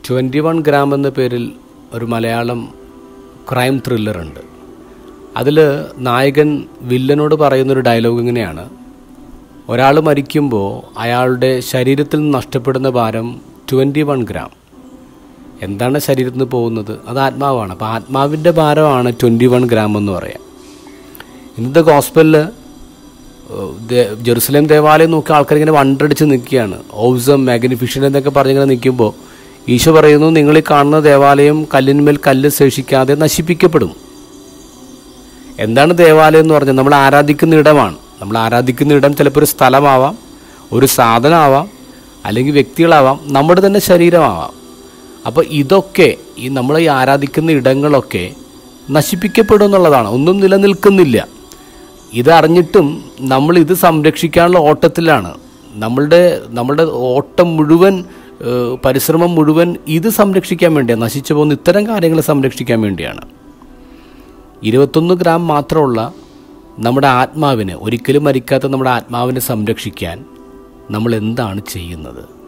twenty one gram എന്ന പേരിൽ ഒരു മലയാളം ക്രൈം ത്രില്ലറുണ്ട് അതിൽ നായകൻ വില്ലനോട് പറയുന്നൊരു ഡയലോഗ് ഇങ്ങനെയാണ് ഒരാൾ മരിക്കുമ്പോൾ അയാളുടെ ശരീരത്തിൽ നിന്ന് നഷ്ടപ്പെടുന്ന ഭാരം ട്വൻറ്റി വൺ ഗ്രാം എന്താണ് ശരീരത്തിൽ നിന്ന് പോകുന്നത് അത് ആത്മാവാണ് അപ്പോൾ ആത്മാവിൻ്റെ ഭാരമാണ് ട്വൻറ്റി വൺ ഗ്രാം എന്ന് പറയാം ഇന്നത്തെ ഗോസ്പലിൽ ജെറുസലേം ദേവാലയം നോക്കി ആൾക്കാർ ഇങ്ങനെ വണ്ടടിച്ച് നിൽക്കുകയാണ് ഓവ്സം മാഗ്നിഫിഷൻ എന്നൊക്കെ പറഞ്ഞിങ്ങനെ നിൽക്കുമ്പോൾ ഈശോ പറയുന്നു നിങ്ങൾ ഈ കാണുന്ന ദേവാലയം കല്ലിന്മേൽ കല്ല് ശേഷിക്കാതെ നശിപ്പിക്കപ്പെടും എന്താണ് ദേവാലയം എന്ന് പറഞ്ഞാൽ നമ്മൾ ആരാധിക്കുന്ന ഇടമാണ് നമ്മൾ ആരാധിക്കുന്ന ഇടം ചിലപ്പോൾ ഒരു സ്ഥലമാവാം ഒരു സാധനമാവാം അല്ലെങ്കിൽ വ്യക്തികളാവാം നമ്മുടെ തന്നെ ശരീരമാവാം അപ്പോൾ ഇതൊക്കെ ഈ നമ്മൾ ഈ ആരാധിക്കുന്ന ഇടങ്ങളൊക്കെ നശിപ്പിക്കപ്പെടും എന്നുള്ളതാണ് ഒന്നും നിലനിൽക്കുന്നില്ല ഇതറിഞ്ഞിട്ടും നമ്മൾ ഇത് സംരക്ഷിക്കാനുള്ള ഓട്ടത്തിലാണ് നമ്മളുടെ നമ്മളുടെ ഓട്ടം മുഴുവൻ ഏഹ്, പരിശ്രമം മുഴുവൻ ഇത് സംരക്ഷിക്കാൻ വേണ്ടിയാണ് നശിച്ചു പോകുന്ന ഇത്തരം കാര്യങ്ങൾ സംരക്ഷിക്കാൻ വേണ്ടിയാണ് ഇരുപത്തൊന്ന് ഗ്രാം മാത്രമുള്ള നമ്മുടെ ആത്മാവിനെ ഒരിക്കലും മരിക്കാത്ത നമ്മുടെ ആത്മാവിനെ സംരക്ഷിക്കാൻ നമ്മൾ എന്താണ് ചെയ്യുന്നത്